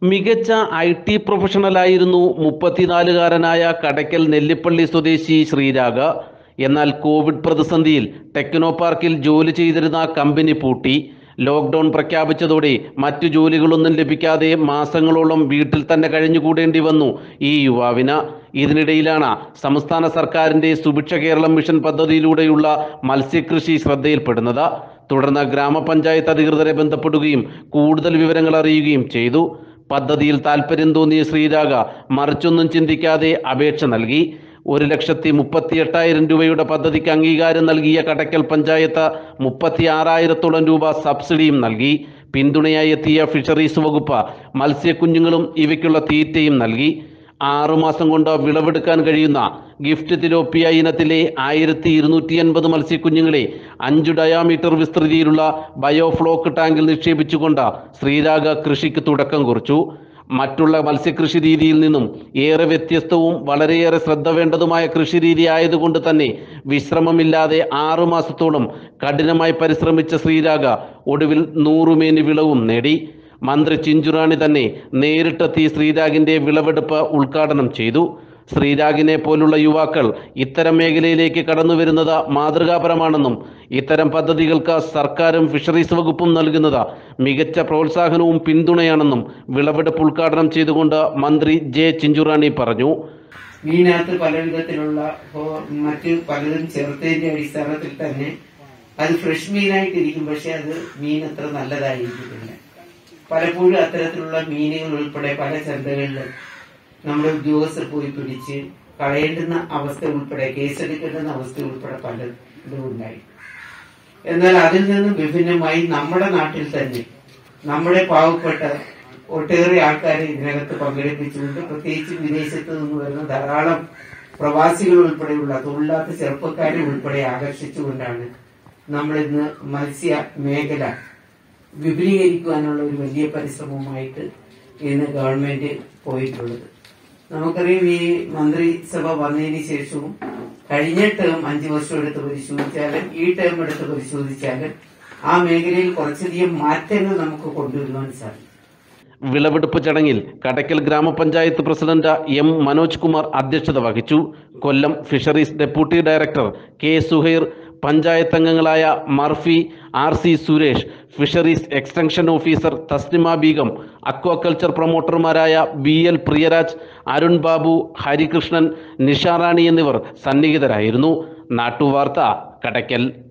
മികച്ച I T പ്രൊഫഷണലായിരുന്നു മുപ്പത്തിനാലുകാരനായ കടയ്ക്കൽ നെല്ലിപ്പള്ളി സ്വദേശി ശ്രീരാഗ എന്നാൽ കോവിഡ് പ്രതിസന്ധിയിൽ ടെക്നോ പാർക്കിൽ ജോലി ചെയ്തിരുന്ന കമ്പനി പൂട്ടി ലോക്ക്ഡൗൺ പ്രഖ്യാപിച്ചതോടെ മറ്റു ജോലികളൊന്നും ലഭിക്കാതെ മാസങ്ങളോളം വീട്ടിൽ തന്നെ കഴിഞ്ഞുകൂടേണ്ടി വന്നു ഈ യുവാവിന് ഇതിനിടയിലാണ് സംസ്ഥാന സർക്കാരിന്റെ സുഭിക്ഷ കേരളം മിഷൻ പദ്ധതിയിലൂടെയുള്ള മത്സ്യകൃഷി ശ്രദ്ധയിൽപ്പെടുന്നത് തുടർന്ന് ഗ്രാമപഞ്ചായത്ത് അധികൃതരെ ബന്ധപ്പെടുകയും കൂടുതൽ വിവരങ്ങൾ അറിയുകയും ചെയ്തു പദ്ധതിയിൽ താൽപ്പര്യം തോന്നിയ ശ്രീരാഗ മറിച്ചൊന്നും ചിന്തിക്കാതെ അപേക്ഷ നൽകി ഒരു ലക്ഷത്തി മുപ്പത്തി എട്ടായിരം രൂപയുടെ പദ്ധതിക്ക് അംഗീകാരം നൽകിയ കടക്കൽ പഞ്ചായത്ത് മുപ്പത്തി ആറായിരത്തോളം രൂപ സബ്സിഡിയും നൽകി പിന്തുണയായി എത്തിയ ഫിഷറീസ് വകുപ്പ് മത്സ്യക്കുഞ്ഞുങ്ങളും ഇവയ്ക്കുള്ള തീറ്റയും നൽകി ആറുമാസം കൊണ്ട് വിളവെടുക്കാൻ കഴിയുന്ന ഗിഫ്റ്റ് തിലോപ്പിയ ഇനത്തിലെ ആയിരത്തി ഇരുന്നൂറ്റി എൺപത് മത്സ്യക്കുഞ്ഞുങ്ങളെ അഞ്ച് ഡയാമീറ്റർ വിസ്തൃതിയിലുള്ള ബയോഫ്ലോക്ക് ടാങ്കിൽ നിക്ഷേപിച്ചുകൊണ്ട് ശ്രീരാഗ കൃഷിക്ക് തുടക്കം കുറിച്ചു മറ്റുള്ള മത്സ്യകൃഷി രീതിയിൽ നിന്നും ഏറെ വ്യത്യസ്തവും വളരെയേറെ ശ്രദ്ധ വേണ്ടതുമായ കൃഷി രീതി ആയതുകൊണ്ട് തന്നെ വിശ്രമമില്ലാതെ ആറുമാസത്തോളം കഠിനമായി പരിശ്രമിച്ച ശ്രീരാഗ ഒടുവിൽ നൂറുമേനി വിളവും നേടി മന്ത്രി ചിഞ്ചുറാണി തന്നെ നേരിട്ടെത്തി ശ്രീരാഗിന്റെ വിളവെടുപ്പ് ഉദ്ഘാടനം ചെയ്തു ശ്രീരാഗിനെ പോലുള്ള യുവാക്കൾ ഇത്തരം മേഖലയിലേക്ക് കടന്നു വരുന്നത് മാതൃകാപരമാണെന്നും ഇത്തരം പദ്ധതികൾക്ക് സർക്കാരും ഫിഷറീസ് വകുപ്പും നൽകുന്നത് മികച്ച പ്രോത്സാഹനവും പിന്തുണയാണെന്നും വിളവെടുപ്പ് ഉദ്ഘാടനം ചെയ്തുകൊണ്ട് മന്ത്രി ജെ ചിഞ്ചുറാണി പറഞ്ഞു മീനകത്ത് പല വിധത്തിലുള്ള ഇപ്പോ മറ്റ് പലതും ചേർത്തതിന്റെ അടിസ്ഥാനത്തിൽ തന്നെ അത് ഫ്രഷ് മീനായിട്ടിരിക്കും പക്ഷെ അത് മീൻ അത്ര നല്ലതായിരിക്കത്തില്ല പലപ്പോഴും അത്തരത്തിലുള്ള മീനുകൾ ഉൾപ്പെടെ പല ചന്തകളിലും നമ്മുടെ ഉദ്യോഗസ്ഥർ പോയി പിടിച്ച് കളയേണ്ടുന്ന അവസ്ഥ ഉൾപ്പെടെ കേസെടുക്കേണ്ടുന്ന അവസ്ഥ ഉൾപ്പെടെ പലതും ഉണ്ടായി എന്നാൽ അതിൽ നിന്നും വിഭിന്നമായി നമ്മുടെ നാട്ടിൽ തന്നെ നമ്മുടെ പാവപ്പെട്ട ഒട്ടേറെ ആൾക്കാരെ ഇതിനകത്ത് പങ്കെടുപ്പിച്ചുകൊണ്ട് പ്രത്യേകിച്ച് വിദേശത്ത് നിന്ന് വരുന്ന ധാരാളം പ്രവാസികൾ ഉൾപ്പെടെയുള്ള തൊഴിലാത്ത ചെറുപ്പക്കാരെ ഉൾപ്പെടെ ആകർഷിച്ചുകൊണ്ടാണ് നമ്മൾ ഇന്ന് മത്സ്യ മേഖല വിപുലീകരിക്കുവാനുള്ള ഒരു വലിയ പരിശ്രമവുമായിട്ട് ഇന്ന് ഗവൺമെന്റ് പോയിട്ടുള്ളത് നമുക്കറിയാം ഈ മന്ത്രിസഭ വന്നതിന് ശേഷവും കഴിഞ്ഞ ടേം അഞ്ചു വർഷം എടുത്ത് പരിശോധിച്ചാലും ഈ ടേം എടുത്ത് പരിശോധിച്ചാലും ആ മേഖലയിൽ കുറച്ചധികം മാറ്റങ്ങൾ നമുക്ക് കൊണ്ടുവരുവാൻ സാധിക്കും വിളവെടുപ്പ് ചടങ്ങിൽ കടയ്ക്കൽ ഗ്രാമപഞ്ചായത്ത് പ്രസിഡന്റ് എം മനോജ് കുമാർ അധ്യക്ഷത വഹിച്ചു Kollam fisheries deputy director K Suhair panchayat അംഗങ്ങളായ Murphy R C Suresh fisheries extension officer Thaslima Beegum aquaculture പ്രൊമോട്ടർമാരായ ബി എൽ പ്രിയരാജ് അരുൺ ബാബു ഹരികൃഷ്ണൻ നിഷാറാണി എന്നിവർ സന്നിഹിതരായിരുന്നു നാട്ടുവാർത്ത കടയ്ക്കൽ